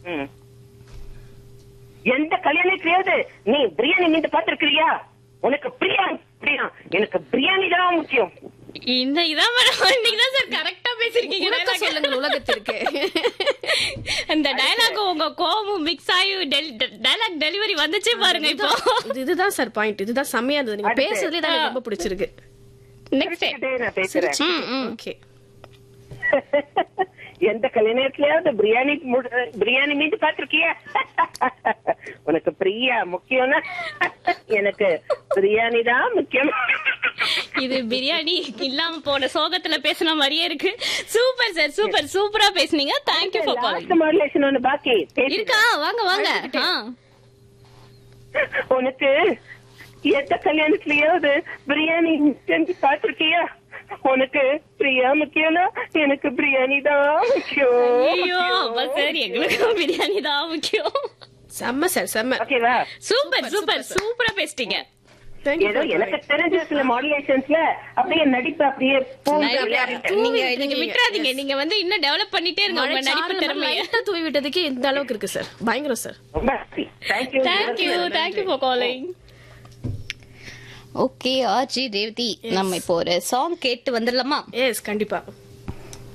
ம். எந்த கல்யாணத்திலயாவது நீ பிரியாணி மீது பாத்திருக்கிறியா உனக்கு பிரியா பிரியா எனக்கு பிரியாணி தான் முக்கியம் இந்த இதான் மேடம் இன்னைக்கு தான் சார் கரெக்டா பேசிருக்கீங்க உலக dialogue. சொல்லுங்கள் உலகத்திற்கு இந்த டயலாக் உங்க கோபம் மிக்ஸ் ஆகி டயலாக் டெலிவரி வந்துச்சே பாருங்க இப்போ இது இதுதான் சார் பாயிண்ட் இதுதான் செம்மையா இருந்தது நீங்க அடுத்து. பேசுறதுல தான் எனக்கு ரொம்ப பிடிச்சிருக்கு நெக்ஸ்ட் சிரிச்சுக்கிட்டே நான் பேசுறேன் ம் ம் ஓகே எந்த கல்யாணத்திலயாவது பிரியாணி முடு- பிரியாணி மீது பாத்திருக்கியா உனக்கு பிரியா முக்கியம்னா எனக்கு பிரியாணி தான் முக்கியம் இது பிரியாணி இல்லாம போன சோகத்துல பேசுன மாதிரியே இருக்கு சூப்பர் சார் சூப்பர் சூப்பரா பேசுனீங்க thank you for calling last modulation ஒண்ணு பாக்கி பேசு. இருக்கா வாங்க வாங்க ஆ. உனக்கு எந்த கல்யாணத்திலயாவது பிரியாணி செஞ்சு பாத்திருக்கியா உனக்கு பிரியா முக்கியம்னா எனக்கு பிரியாணி தான் முக்கியம் ஐயோ அப்ப சார் எங்களுக்கு பிரியாணி தான் முக்கியம் செம்ம சார் செம்ம ஓகேவா சூப்பர் சூப்பர் சூப்பரா பேசிட்டீங்க தேங்க்யூ ஏதோ எனக்கு தெரிஞ்ச சில மாடுலேஷன்ஸ்ல அப்படியே நடிப்பு அப்படியே பூந்து விளையாடிட்டேன். நீங்க நீங்க விட்டுறாதீங்க நீங்க வந்து இன்னும் டெவலப் பண்ணிட்டே இருங்க உங்க நடிப்பு திறமைய லைட்டா தூவி விட்டதுக்கு இந்த அளவுக்கு இருக்கு சார் பயங்கரம் சார் ரொம்ப thank you thank you thank you for calling okay RJ Revathi நம்ம இப்போ ஒரு சாங் கேட்டு வந்துடலாமா எஸ் கண்டிப்பா